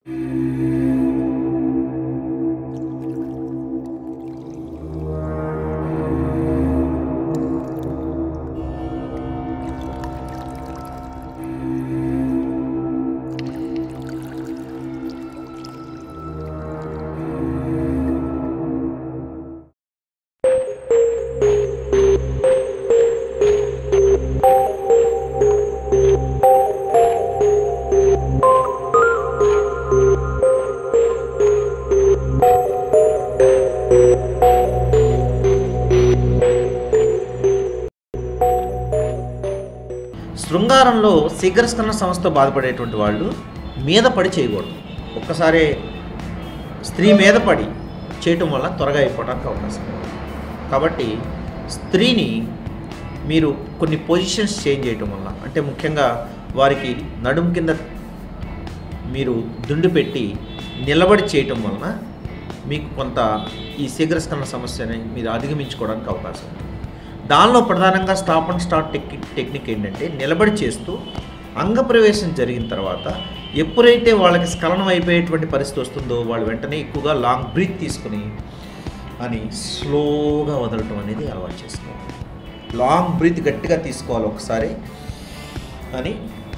శృంగారంలో శీఘ్రస్కరణ సమస్యతో బాధపడేటువంటి వాళ్ళు మీద పడి చేయకూడదు ఒక్కసారి స్త్రీ మీద పడి చేయటం వల్ల త్వరగా అయిపోవడానికి అవకాశం ఉంది కాబట్టి స్త్రీని మీరు కొన్ని పొజిషన్స్ చేంజ్ చేయటం వల్ల అంటే ముఖ్యంగా వారికి నడుం కింద మీరు దుండు పెట్టి నిలబడి చేయటం వలన మీకు కొంత ఈ శీఘ్రస్కరణ సమస్యని మీరు అధిగమించుకోవడానికి అవకాశం ఉంది దానిలో ప్రధానంగా stop and start technique technique ఏంటంటే నిలబడి చేస్తూ అంగప్రవేశం జరిగిన తర్వాత ఎప్పుడైతే వాళ్ళకి స్ఖలనం అయిపోయేటువంటి పరిస్థితి వస్తుందో వాళ్ళు వెంటనే ఎక్కువగా లాంగ్ బ్రీత్ తీసుకుని అని స్లోగా వదలటం అనేది అలవాటు చేసుకోవాలి లాంగ్ బ్రీత్ గట్టిగా తీసుకోవాలి ఒకసారి అని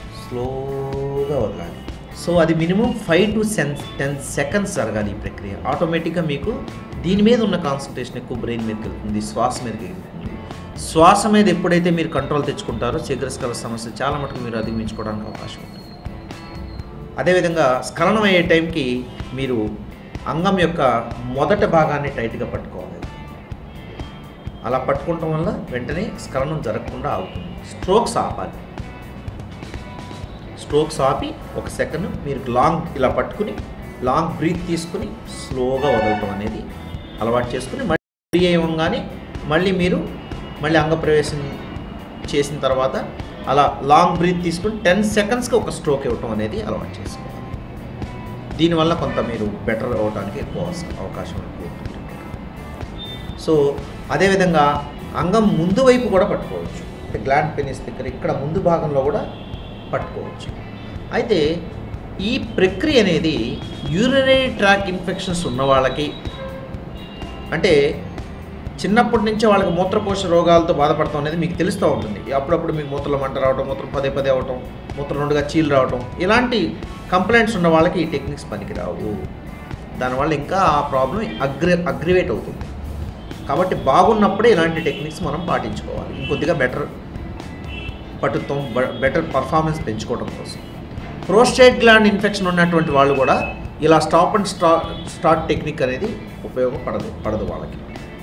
స్లోగా వదలాలి సో అది మినిమం ఫైవ్ టు సెన్ టెన్ సెకండ్స్ జరగాలి ఈ ప్రక్రియ ఆటోమేటిక్గా మీకు దీని మీద ఉన్న కాన్సన్ట్రేషన్ ఎక్కువ బ్రెయిన్ మీదకి వెళ్తుంది శ్వాస మీదకి వెళ్తుంది శ్వాస మీద ఎప్పుడైతే మీరు కంట్రోల్ తెచ్చుకుంటారో శీఘ్రస్కల సమస్య చాలా మటుకు మీరు అధిగమించుకోవడానికి అవకాశం ఉంటుంది అదేవిధంగా స్ఖలనం అయ్యే టైంకి మీరు అంగం యొక్క మొదటి భాగాన్ని టైట్గా పట్టుకోవాలి అలా పట్టుకోవటం వల్ల వెంటనే స్ఖలనం జరగకుండా ఆగుతుంది స్ట్రోక్స్ ఆపాలి స్ట్రోక్స్ ఆపి ఒక సెకండ్ మీరు లాంగ్ ఇలా పట్టుకుని లాంగ్ బ్రీత్ తీసుకుని స్లోగా వదలటం అనేది అలవాటు చేసుకుని మళ్ళీ ఫ్రీ అయ్యంగానే మళ్ళీ మీరు మళ్ళీ అంగప్రవేశం చేసిన తర్వాత అలా లాంగ్ బ్రీత్ తీసుకుని టెన్ సెకండ్స్కి ఒక స్ట్రోక్ ఇవ్వటం అనేది అలవాటు చేసుకోవాలి దీనివల్ల కొంత మీరు బెటర్ అవ్వడానికి ఎక్కువ అవస- అవకాశం ఎక్కువ ఉంటుంది సో అదేవిధంగా అంగం ముందు వైపు కూడా పట్టుకోవచ్చు అంటే గ్లాండ్ పెనిస్ దగ్గర ఇక్కడ ముందు భాగంలో కూడా పట్టుకోవచ్చు అయితే ఈ ప్రక్రియ అనేది యూరినరీ ట్రాక్ ఇన్ఫెక్షన్స్ ఉన్న వాళ్ళకి అంటే చిన్నప్పటి నుంచే వాళ్ళకి మూత్రకోశ రోగాలతో బాధపడటం అనేది మీకు తెలుస్తూ ఉంటుంది అప్పుడప్పుడు మీకు మూత్రలో మంట రావటం మూత్రం పదే పదే అవటం మూత్రం రెండుగా చీలు రావటం ఇలాంటి కంప్లైంట్స్ ఉన్న వాళ్ళకి ఈ టెక్నిక్స్ పనికిరావు దానివల్ల ఇంకా ఆ ప్రాబ్లం అగ్రి అగ్రివేట్ అవుతుంది కాబట్టి బాగున్నప్పుడే ఇలాంటి టెక్నిక్స్ మనం పాటించుకోవాలి ఇంకొద్దిగా బెటర్ పట్టుత్వం బెటర్ పర్ఫార్మెన్స్ పెంచుకోవడం కోసం ప్రోస్టేట్ గ్లాండ్ ఇన్ఫెక్షన్ ఉన్నటువంటి వాళ్ళు కూడా ఇలా స్టాప్ అండ్ స్టా స్టార్ట్ టెక్నిక్ అనేది ఉపయోగపడదు పడదు వాళ్ళకి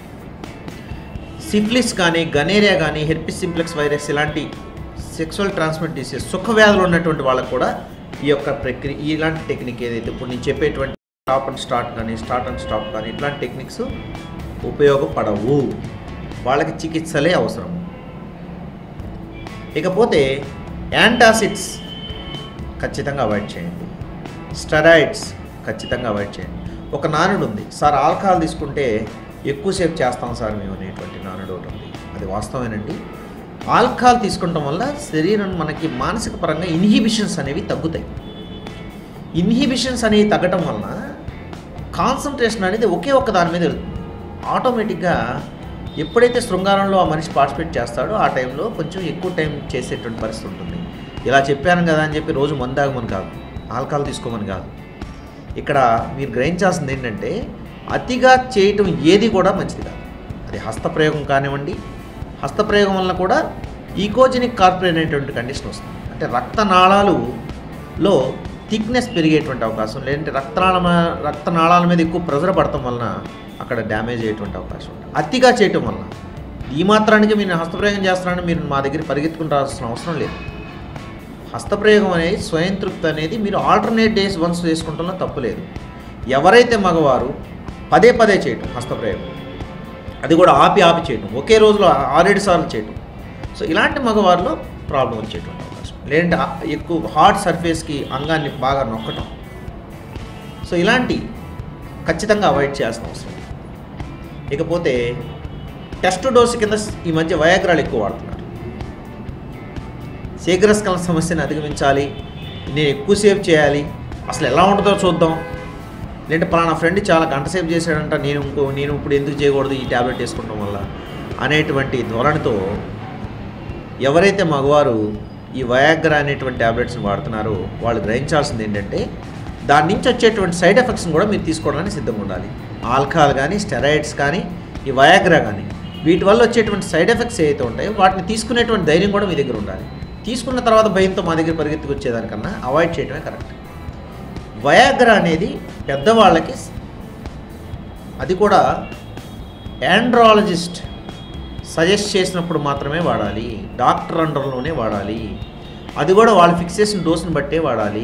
సిఫిలిస్ కానీ గనేరియా కానీ హెర్పిస్ సింప్లెక్స్ వైరస్ ఇలాంటి సెక్సువల్ ట్రాన్స్మిట్ డిసీజ్ సుఖ వ్యాధులు ఉన్నటువంటి వాళ్ళకు కూడా ఈ యొక్క ప్రక్రియ ఇలాంటి టెక్నిక్ ఏదైతే ఇప్పుడు నేను చెప్పేటువంటి స్టాప్ అండ్ స్టార్ట్ కానీ స్టార్ట్ అండ్ స్టాప్ కానీ ఇట్లాంటి టెక్నిక్స్ ఉపయోగపడవు వాళ్ళకి చికిత్సలే అవసరం ఇకపోతే యాంటాసిడ్స్ ఖచ్చితంగా అవాయిడ్ చేయండి స్టెరాయిడ్స్ ఖచ్చితంగా అవాయిడ్ చేయండి ఒక నానుడు ఉంది సార్ ఆల్కహాల్ తీసుకుంటే ఎక్కువసేపు చేస్తాం సార్ మేము అనేటువంటి నానుడు ఒకటి ఉంది అది వాస్తవేనండి ఆల్కహాల్ తీసుకుంటాం వల్ల శరీరం మనకి మానసిక పరంగా ఇన్హిబిషన్స్ అనేవి తగ్గుతాయి ఇన్హిబిషన్స్ అనేవి తగ్గటం వలన కాన్సన్ట్రేషన్ అనేది ఒకే ఒక్క దాని మీద వెళ్తుంది ఆటోమేటిక్గా ఎప్పుడైతే శృంగారంలో ఆ మనిషి పార్టిసిపేట్ చేస్తాడో ఆ టైంలో కొంచెం ఎక్కువ టైం చేసేటువంటి పరిస్థితి ఉంటుంది ఇలా చెప్పాను కదా అని చెప్పి రోజు మందాగమని కాదు ఆల్కహాల్ తీసుకోమని కాదు ఇక్కడ మీరు గ్రహించాల్సింది ఏంటంటే అతిగా చేయటం ఏది కూడా మంచిది కాదు అది హస్తప్రయోగం కానివ్వండి హస్తప్రయోగం వలన కూడా ఈకోజెనిక్ కార్పొరేట్ అనేటువంటి కండిషన్ వస్తుంది అంటే రక్తనాళాలులో థిక్నెస్ పెరిగేటువంటి అవకాశం లేదంటే రక్తనాళ రక్తనాళాల మీద ఎక్కువ ప్రెజర్ పడటం వలన అక్కడ డ్యామేజ్ అయ్యేటువంటి అవకాశం ఉంటుంది అతిగా చేయటం వలన ఈ మాత్రానికి మీరు హస్తప్రయోగం చేస్తున్నారని మీరు మా దగ్గర పరిగెత్తుకుని రావాల్సిన అవసరం లేదు హస్తప్రయోగం అనేది స్వయం తృప్తి అనేది మీరు ఆల్టర్నేట్ డేస్ వన్స్ చేసుకుంటున్నా తప్పులేదు ఎవరైతే మగవారు పదే పదే చేయటం హస్తప్రయోగం అది కూడా ఆపి ఆపి చేయటం ఒకే రోజులో ఆరేడు సార్లు చేయటం సో ఇలాంటి మగవారిలో ప్రాబ్లం వచ్చేటువంటి అవకాశం లేదంటే ఆ- ఎక్కువ హార్డ్ సర్ఫేస్కి అంగాన్ని బాగా నొక్కటం సో ఇలాంటి ఖచ్చితంగా అవాయిడ్ చేయాల్సిన అవసరం ఉంది. ఇకపోతే టెస్ట్ డోసు కింద ఈ మధ్య వయాగ్రాలు ఎక్కువ వాడుతున్నారు శీఘ్రస్కలన సమస్యను అధిగమించాలి నేను ఎక్కువసేపు చేయాలి అసలు ఎలా ఉంటుందో చూద్దాం లేదంటే పలానా ఫ్రెండ్ చాలా గంట సేపు చేశాడంట నేను ఇంకో నేను ఇప్పుడు ఎందుకు చేయకూడదు ఈ ట్యాబ్లెట్ వేసుకోవడం వల్ల అనేటువంటి ధోరణితో ఎవరైతే మగవారు ఈ వయాగ్రా అనేటువంటి ట్యాబ్లెట్స్ని వాడుతున్నారో వాళ్ళు గ్రహించాల్సింది ఏంటంటే దాని నుంచి వచ్చేటువంటి సైడ్ ఎఫెక్ట్స్ని కూడా మీరు తీసుకోవడానికి సిద్ధంగా ఉండాలి ఆల్కహాల్ కానీ స్టెరాయిడ్స్ కానీ ఈ వయాగ్రా కానీ వీటి వల్ల వచ్చేటువంటి సైడ్ ఎఫెక్ట్స్ ఏవైతే ఉంటాయో వాటిని తీసుకునేటువంటి ధైర్యం కూడా మీ దగ్గర ఉండాలి తీసుకున్న తర్వాత భయంతో మా దగ్గర పరిగెత్తుకు వచ్చేదానికన్నా అవాయిడ్ చేయడమే కరెక్ట్ వయాగ్రా అనేది పెద్దవాళ్ళకి అది కూడా ఆండ్రాలజిస్ట్ సజెస్ట్ చేసినప్పుడు మాత్రమే వాడాలి డాక్టర్ అండర్లోనే వాడాలి అది కూడా వాళ్ళు ఫిక్స్ చేసిన డోసుని బట్టే వాడాలి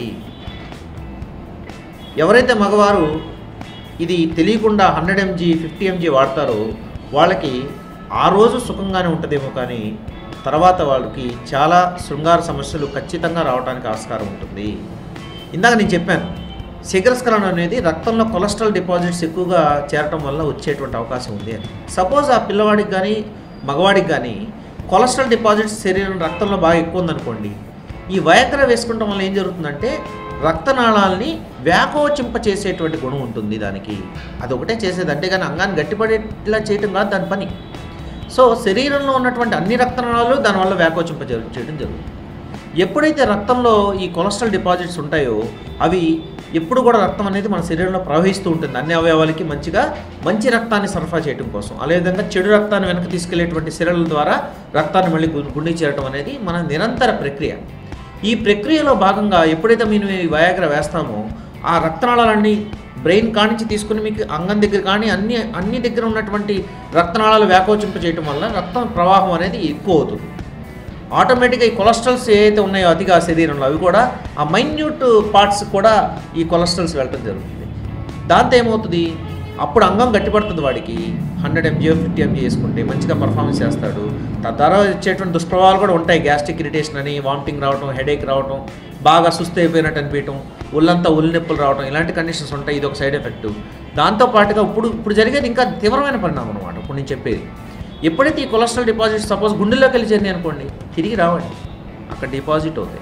ఎవరైతే మగవారు ఇది తెలియకుండా హండ్రెడ్ ఎంజీ ఫిఫ్టీ ఎంజీ వాడతారో వాళ్ళకి ఆ రోజు సుఖంగానే ఉంటుందేమో కానీ తర్వాత వాళ్ళకి చాలా శృంగార సమస్యలు ఖచ్చితంగా రావడానికి ఆస్కారం ఉంటుంది ఇందాక నేను చెప్పాను శీఘ్రస్ఖలనం అనేది రక్తంలో కొలెస్ట్రాల్ డిపాజిట్స్ ఎక్కువగా చేరటం వల్ల వచ్చేటువంటి అవకాశం ఉంది అని సపోజ్ ఆ పిల్లవాడికి కానీ మగవాడికి కానీ కొలెస్ట్రాల్ డిపాజిట్స్ శరీరం రక్తంలో బాగా ఎక్కువ ఉందనుకోండి ఈ వయగ్ర వేసుకోవడం వల్ల ఏం జరుగుతుందంటే రక్తనాళాలని వ్యాకోచింప చేసేటువంటి గుణం ఉంటుంది దానికి అదొకటే చేసేది అంటే కానీ అంగాన్ని గట్టిపడేలా చేయటం కాదు దాని పని సో శరీరంలో ఉన్నటువంటి అన్ని రక్తనాళాలు దానివల్ల వ్యాకోచింప జరు- చేయడం జరుగుతుంది ఎప్పుడైతే రక్తంలో ఈ కొలెస్ట్రాల్ డిపాజిట్స్ ఉంటాయో అవి ఎప్పుడు కూడా రక్తం అనేది మన శరీరంలో ప్రవహిస్తూ ఉంటుంది అన్ని అవయవాలకి మంచిగా మంచి రక్తాన్ని సరఫరా చేయడం కోసం అదేవిధంగా చెడు రక్తాన్ని వెనక్కి తీసుకెళ్లేటువంటి సిరల ద్వారా రక్తాన్ని మళ్ళీ గు- గుండెకి చేరడం అనేది మన నిరంతర ప్రక్రియ ఈ ప్రక్రియలో భాగంగా ఎప్పుడైతే మేము ఈ వయాగ్ర వేస్తామో ఆ రక్తనాళాలన్నీ బ్రెయిన్ కానించి తీసుకుని మీకు అంగం దగ్గర కానీ అన్ని అన్ని దగ్గర ఉన్నటువంటి రక్తనాళాలు వ్యాకోచింప చేయడం వల్ల రక్తం ప్రవాహం అనేది ఎక్కువ అవుతుంది ఆటోమేటిక్గా ఈ కొలెస్ట్రాల్స్ ఏవైతే ఉన్నాయో అతిగా శరీరంలో అవి కూడా ఆ మైన్యూట్ పార్ట్స్ కూడా ఈ కొలెస్ట్రాల్స్ వెళ్ళటం జరుగుతుంది దాంతో ఏమవుతుంది అప్పుడు అంగం గట్టిపడుతుంది వాడికి హండ్రెడ్ ఎంజీ ఫిఫ్టీ ఎంజీ వేసుకుంటే మంచిగా పర్ఫార్మెన్స్ చేస్తాడు తద్వారా వచ్చేటువంటి దుష్ప్రభావాలు కూడా ఉంటాయి గ్యాస్ట్రిక్ ఇరిటేషన్ అని వామిటింగ్ రావటం హెడేక్ రావటం బాగా సుస్థ అయిపోయినట్టు అనిపించడం ఒళ్ళంతా ఒళ్ళు నొప్పులు రావడం ఇలాంటి కండిషన్స్ ఉంటాయి ఇది ఒక సైడ్ ఎఫెక్ట్ దాంతో పాటుగా ఇప్పుడు ఇప్పుడు జరిగేది ఇంకా తీవ్రమైన పరిణామం అనమాట ఇప్పుడు నేను చెప్పేది ఎప్పుడైతే ఈ కొలెస్ట్రాల్ డిపాజిట్ సపోజ్ గుండెల్లోకి వెళ్ళి చేరినాయి అనుకోండి తిరిగి రావండి అక్కడ డిపాజిట్ అవుతాయి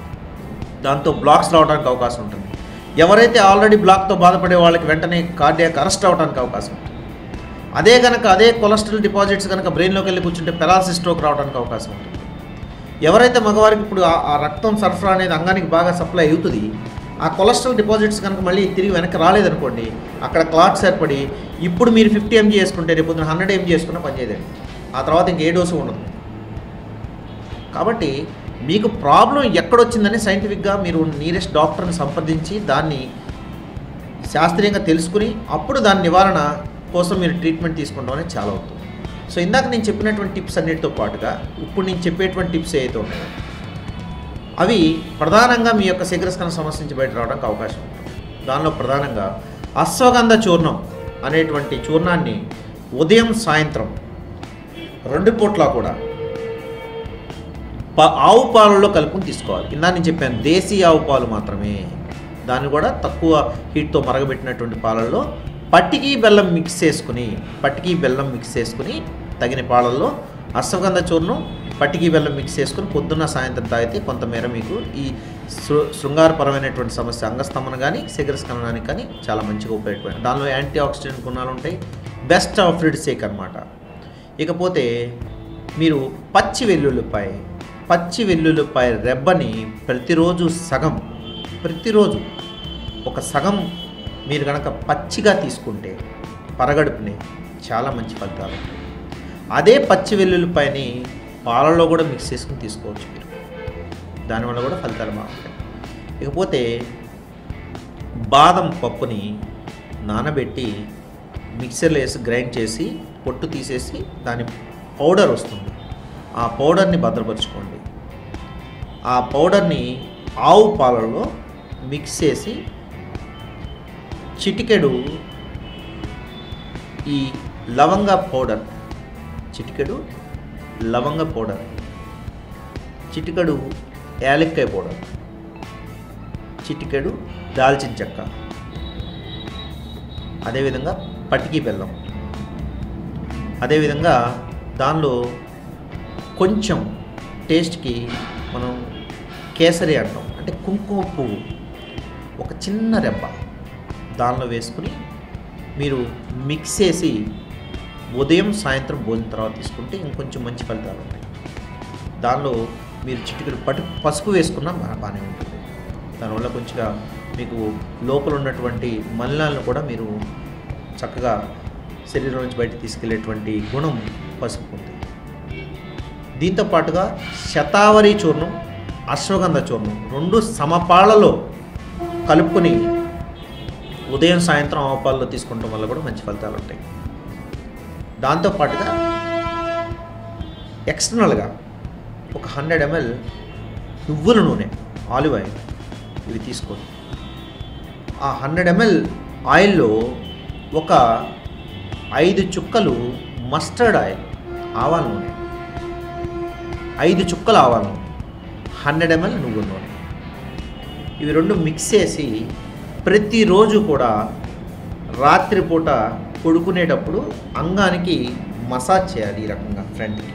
దాంతో బ్లాక్స్ రావడానికి అవకాశం ఉంటుంది ఎవరైతే ఆల్రెడీ బ్లాక్తో బాధపడే వాళ్ళకి వెంటనే కార్డియాక్ అరెస్ట్ అవడానికి అవకాశం ఉంటుంది అదే కనుక అదే కొలెస్ట్రాల్ డిపాజిట్స్ కనుక బ్రెయిన్లోకి వెళ్ళి కూర్చుంటే పెరాలసిస్ స్ట్రోక్ రావడానికి అవకాశం ఉంటుంది ఎవరైతే మగవారికి ఇప్పుడు ఆ- ఆ రక్తం సరఫరా అనేది అంగానికి బాగా సప్లై అవుతుంది ఆ కొలెస్ట్రాల్ డిపాజిట్స్ కనుక మళ్ళీ తిరిగి వెనక్కి రాలేదనుకోండి అక్కడ క్లాట్స్ ఏర్పడి ఇప్పుడు మీరు ఫిఫ్టీ ఎంజీ చేసుకుంటే రేపు పొద్దున హండ్రెడ్ ఎంజీ చేసుకున్నా పనిచేయదండి ఆ తర్వాత ఇంకే డోసు ఉండదు కాబట్టి మీకు ప్రాబ్లం ఎక్కడొచ్చిందని సైంటిఫిక్గా మీరు నీరెస్ట్ డాక్టర్ని సంప్రదించి దాన్ని శాస్త్రీయంగా తెలుసుకుని అప్పుడు దాని నివారణ కోసం మీరు ట్రీట్మెంట్ తీసుకోవడం అనేది చాలా అవుతుంది సో ఇందాక నేను చెప్పినటువంటి టిప్స్ అన్నిటితో పాటుగా ఇప్పుడు నేను చెప్పేటువంటి టిప్స్ ఏవైతే ఉన్నాయో అవి ప్రధానంగా మీ యొక్క శీఘ్రస్కరణ సమస్య నుంచి బయట రావడానికి అవకాశం ఉంటుంది దానిలో ప్రధానంగా అశ్వగంధ చూర్ణం అనేటువంటి చూర్ణాన్ని ఉదయం సాయంత్రం రెండు పూట్ల కూడా ప ఆవు పాలలో కలుపుకొని తీసుకోవాలి ఇందా నేను చెప్పాను దేశీ ఆవు పాలు మాత్రమే దాన్ని కూడా తక్కువ హీట్తో మరగబెట్టినటువంటి పాలల్లో పట్టికి బెల్లం మిక్స్ చేసుకుని పట్టికి బెల్లం మిక్స్ చేసుకుని తగిన పాలల్లో అశ్వగంధ చూర్ణం పట్టికి బెల్లం మిక్స్ చేసుకుని పొద్దున్న సాయంత్రం తాగితే కొంతమేర మీకు ఈ శృ శృంగారపరమైనటువంటి సమస్య అంగస్తంభన కానీ శీఘ్రస్కందనానికి కానీ చాలా మంచిగా ఉపయోగపడింది దానిలో యాంటీ ఆక్సిడెంట్ గుణాలు ఉంటాయి బెస్ట్ ఆఫ్ ఫ్రిడ్ సేక్ అనమాట ఇకపోతే మీరు పచ్చి వెల్లుల్లిపాయ పచ్చి వెల్లుల్లిపాయ రెబ్బని ప్రతిరోజు సగం ప్రతిరోజు ఒక సగం మీరు కనుక పచ్చిగా తీసుకుంటే పరగడుపుని చాలా మంచి ఫలితాలు ఉంటాయి. అదే పచ్చి వెల్లుల్లిపాయని పాలలో కూడా మిక్స్ చేసుకుని తీసుకోవచ్చు మీరు దానివల్ల కూడా ఫలితాలు బాగుంటాయి ఇకపోతే బాదం పప్పుని నానబెట్టి మిక్సర్లో వేసి గ్రైండ్ చేసి పొట్టు తీసేసి దాని పౌడర్ వస్తుంది ఆ పౌడర్ని భద్రపరచుకోండి ఆ పౌడర్ని ఆవు పాలలో మిక్స్ చేసి చిటికెడు ఈ లవంగ పౌడర్ చిటికెడు లవంగ పౌడర్ చిటికెడు యాలక్కాయ పౌడర్ చిటికెడు దాల్చిన చెక్క అదేవిధంగా పటికి బెల్లం అదేవిధంగా దానిలో కొంచెం టేస్ట్కి మనం కేసరి అంటాం అంటే కుంకుమ పువ్వు ఒక చిన్న రెబ్బ దానిలో వేసుకుని మీరు మిక్స్ చేసి ఉదయం సాయంత్రం భోజనం తర్వాత తీసుకుంటే ఇంకొంచెం మంచి ఫలితాలు ఉంటాయి దానిలో మీరు చిటికెడు పటు పసుపు వేసుకున్నా బా- బాగానే ఉంటుంది దానివల్ల కొంచెంగా మీకు లోపల ఉన్నటువంటి మలినాలను కూడా మీరు చక్కగా శరీరం నుంచి బయట తీసుకెళ్లేటువంటి గుణం పసుపు ఉంది దీంతో పాటుగా శతావరి చూర్ణం అశ్వగంధ చూర్ణం రెండు సమపాళ్లలో కలుపుకొని ఉదయం సాయంత్రం ఆవపాలలో తీసుకుంటాం వల్ల కూడా మంచి ఫలితాలు ఉంటాయి దాంతోపాటుగా ఎక్స్టర్నల్గా ఒక హండ్రెడ్ ఎంఎల్ నువ్వుల నూనె ఆలివ్ ఆయిల్ ఇవి తీసుకోండి ఆ హండ్రెడ్ ఎంఎల్ ఆయిల్లో ఒక ఐదు చుక్కలు మస్టర్డ్ ఆయిల్ ఆవాల నూనె ఐదు చుక్కలు ఆవాల నూనె హండ్రెడ్ ఎంఎల్ నువ్వుల నూనె ఇవి రెండు మిక్స్ చేసి ప్రతిరోజు కూడా రాత్రిపూట పడుకునేటప్పుడు అంగానికి మసాజ్ చేయాలి ఈ రకంగా ఫ్రంట్కి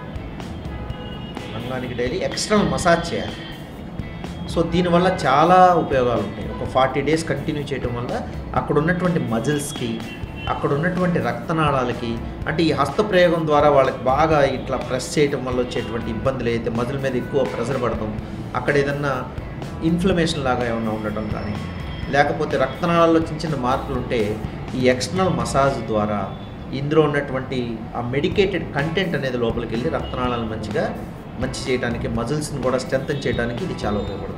అంగానికి డైలీ ఎక్స్టర్నల్ మసాజ్ చేయాలి సో దీనివల్ల చాలా ఉపయోగాలు ఉంటాయి ఒక ఫార్టీ డేస్ కంటిన్యూ చేయడం వల్ల అక్కడ ఉన్నటువంటి మజిల్స్కి అక్కడ ఉన్నటువంటి రక్తనాళాలకి అంటే ఈ హస్తప్రయోగం ద్వారా వాళ్ళకి బాగా ఇట్లా ప్రెస్ చేయడం వల్ల వచ్చేటువంటి ఇబ్బందులు అయితే మజిల్ మీద ఎక్కువ ప్రెషర్ పడతాం అక్కడ ఏదన్నా ఇన్ఫ్లమేషన్ లాగా ఏమన్నా ఉండటం కానీ లేకపోతే రక్తనాళాల్లో చిన్న చిన్న మార్పులు ఉంటే ఈ ఎక్స్టర్నల్ మసాజ్ ద్వారా ఇందులో ఉన్నటువంటి ఆ మెడికేటెడ్ కంటెంట్ అనేది లోపలికి వెళ్ళి రక్తనాళాలు మంచిగా మంచి చేయడానికి మజిల్స్ని కూడా స్ట్రెంగ్ చేయడానికి ఇది చాలా ఉపయోగపడుతుంది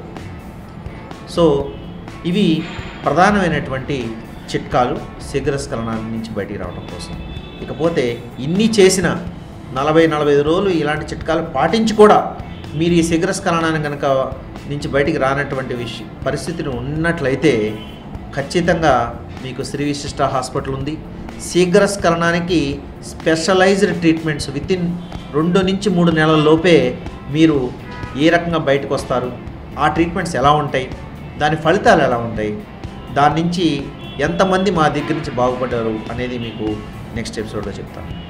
సో ఇవి ప్రధానమైనటువంటి చిట్కాలు శీఘ్రస్ఖలనాల నుంచి బయటికి రావడం కోసం ఇకపోతే ఇన్ని చేసిన నలభై నలభై ఐదు రోజులు ఇలాంటి చిట్కాలు పాటించి కూడా మీరు ఈ శీఘ్రస్ఖలనాన్ని కనుక నుంచి బయటికి రానటువంటి విష పరిస్థితిని ఉన్నట్లయితే ఖచ్చితంగా మీకు శ్రీ విశిష్ట హాస్పిటల్ ఉంది శీఘ్రస్ఖలనానికి స్పెషలైజ్డ్ ట్రీట్మెంట్స్ విత్ ఇన్ రెండు నుంచి మూడు నెలల లోపే మీరు ఏ రకంగా బయటకు వస్తారు ఆ ట్రీట్మెంట్స్ ఎలా ఉంటాయి దాని ఫలితాలు ఎలా ఉంటాయి దాని నుంచి ఎంతమంది మా దగ్గర నుంచి బాగుపడ్డారు అనేది మీకు నెక్స్ట్ ఎపిసోడ్లో చెప్తాను